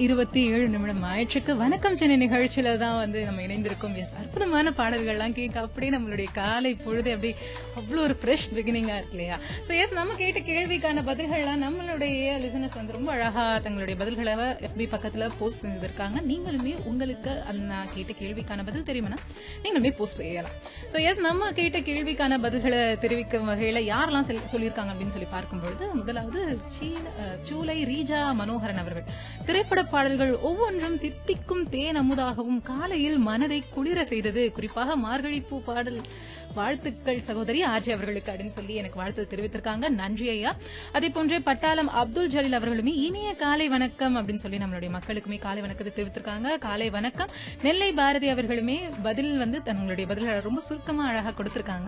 இருபத்தி ஏழு நிமிடம் ஆயிற்றுக்கு வணக்கம் சென்னை நிகழ்ச்சியில தான் வந்து நம்ம இணைந்திருக்கோம் எஸ் அற்புதமான பாடல்கள்லாம் கேட்க அப்படியே நம்மளுடைய காலை பொழுது அப்படி அவ்வளோ ஒரு ஃப்ரெஷ் பிகினிங்கா இருக்கு இல்லையா ஸோ எஸ் நம்ம கேட்ட கேள்விக்கான பதில்கள்லாம் நம்மளுடைய லிசனர்ஸ் வந்து ரொம்ப அழகா தங்களுடைய பதில்களை எஃபி பக்கத்துல போஸ்ட் செஞ்சிருக்காங்க நீங்களுமே உங்களுக்கு அந்த நான் கேட்ட கேள்விக்கான பதில் தெரியுமா நீங்களுமே போஸ்ட் செய்யலாம் ஸோ எஸ் நம்ம கேட்ட கேள்விக்கான பதில்களை தெரிவிக்கும் வகையில யாரெல்லாம் சொல்லி- சொல்லியிருக்காங்க அப்படின்னு சொல்லி பார்க்கும் பொழுது முதலாவது சீல- அஹ், சூலை ரீஜா மனோகரன் அவர்கள் திரைப்பட பாடல்கள் ஒவ்வொன்றும் தித்திக்கும் தேன் அமுதாகவும் காலையில் மனதை குளிர செய்தது குறிப்பாக மார்கழி பூ பாடல் வாழ்த்துக்கள் சகோதரி ஆர்ஜி அவர்களுக்கு அப்படின்னு சொல்லி எனக்கு வாழ்த்து தெரிவித்திருக்காங்க நன்றி ஐயா அதே போன்றே பட்டாளம் அப்துல் ஜலீல் அவர்களுமே இனிய காலை வணக்கம் அப்படின்னு சொல்லி நம்மளுடைய மக்களுக்குமே காலை வணக்கத்தை தெரிவித்திருக்காங்க காலை வணக்கம் நெல்லை பாரதி அவர்களுமே பதில் வந்து தங்களுடைய பதில்களை ரொம்ப சுருக்கமா அழகா கொடுத்திருக்காங்க